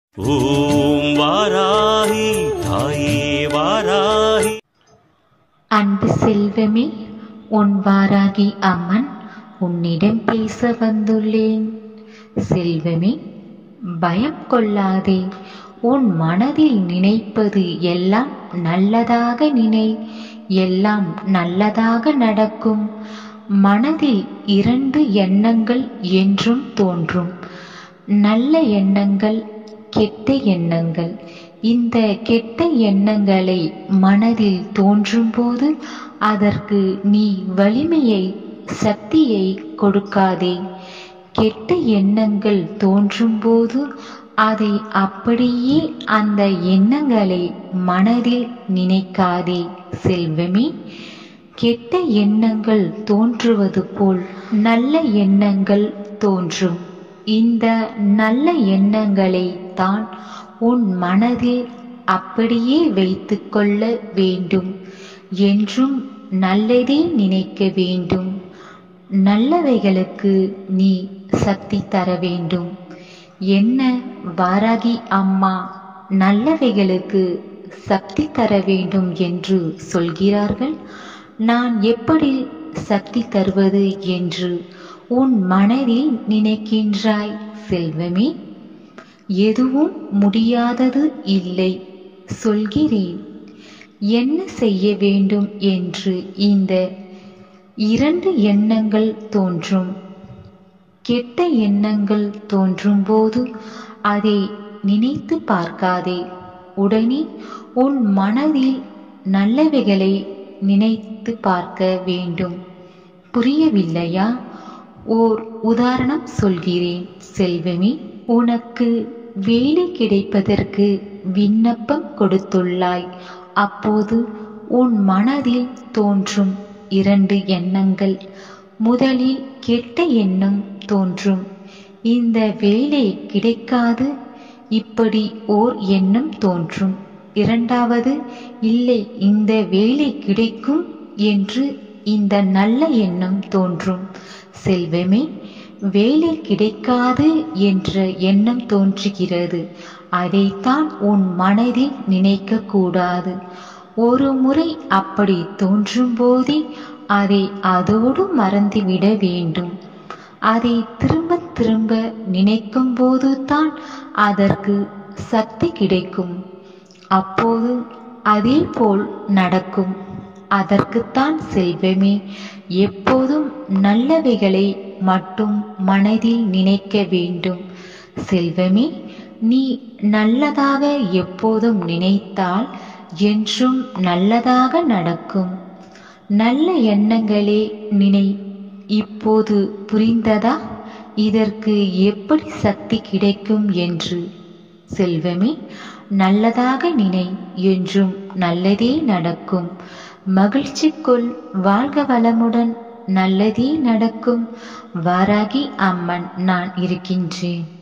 ஓம் வாராகி தாயே வாராகி அன்பு செல்வமே உன் வாராகி அம்மன் உன்னிடம் பேச வந்துள்ளேன் செல்வமே பயம் கொள்ளாதே உன் மனதில் நினைப்பது எல்லாம் நல்லதாக நினை எல்லாம் நல்லதாக நடக்கும் மனதில் இரண்டு எண்ணங்கள் என்றும் தோன்றும் நல்ல எண்ணங்கள் கெட்ட எண்ணங்கள் இந்த கெட்ட எண்ணங்களை மனதில் தோன்றும்போது அதற்கு நீ வலிமையை சக்தியை கொடுக்காதே கெட்ட எண்ணங்கள் தோன்றும்போது அதை அப்படியே அந்த எண்ணங்களை மனதில் நினைக்காதே செல்வமே கெட்ட எண்ணங்கள் தோன்றுவது போல் நல்ல எண்ணங்கள் தோன்றும் இந்த நல்ல எண்ணங்களை தான் உன் மனதில் அப்படியே வைத்துக்கொள்ள வேண்டும் என்றும் நல்லதே நினைக்க வேண்டும் நல்லவைகளுக்கு நீ சக்தி தர வேண்டும் என்ன வாராகி அம்மா நல்லவைகளுக்கு சக்தி தர வேண்டும் என்று சொல்கிறார்கள் நான் எப்படி சக்தி தருவது என்று உன் மனதில் நினைக்கின்றாய் செல்வமே எதுவும் முடியாதது இல்லை சொல்கிறேன் என்ன செய்ய வேண்டும் என்று இந்த இரண்டு எண்ணங்கள் தோன்றும் கெட்ட எண்ணங்கள் தோன்றும்போது அதை நினைத்து பார்க்காதே உடனே உன் மனதில் நல்லவைகளை நினைத்து பார்க்க வேண்டும் புரியவில்லையா ஓர் உதாரணம் சொல்கிறேன் செல்வமே உனக்கு வேலை கிடைப்பதற்கு விண்ணப்பம் கொடுத்துள்ளாய் அப்போது உன் மனதில் தோன்றும் இரண்டு எண்ணங்கள் முதலில் கெட்ட எண்ணம் தோன்றும் இந்த வேலை கிடைக்காது இப்படி ஓர் எண்ணம் தோன்றும் இரண்டாவது இல்லை இந்த வேலை கிடைக்கும் என்று இந்த நல்ல எண்ணம் தோன்றும் செல்வமே வேலை கிடைக்காது என்ற எண்ணம் தோன்றுகிறது அதைத்தான் உன் மனதில் நினைக்க கூடாது ஒரு முறை அப்படி தோன்றும் போதே அதை அதோடு மறந்துவிட வேண்டும் அதை திரும்ப திரும்ப நினைக்கும் போது தான் அதற்கு சக்தி கிடைக்கும் அப்போது அதே போல் நடக்கும் அதற்குத்தான் செல்வமே எப்போதும் நல்லவைகளை மட்டும் மனதில் நினைக்க வேண்டும் செல்வமே நீ நல்லதாக எப்போதும் நினைத்தால் என்றும் நல்லதாக நடக்கும் நல்ல எண்ணங்களே நினை இப்போது புரிந்ததா இதற்கு எப்படி சக்தி கிடைக்கும் என்று செல்வமே நல்லதாக நினை என்றும் நல்லதே நடக்கும் மகிழ்ச்சிக்குள் வாழ்க வளமுடன் நல்லதே நடக்கும் வாராகி அம்மன் நான் இருக்கின்றேன்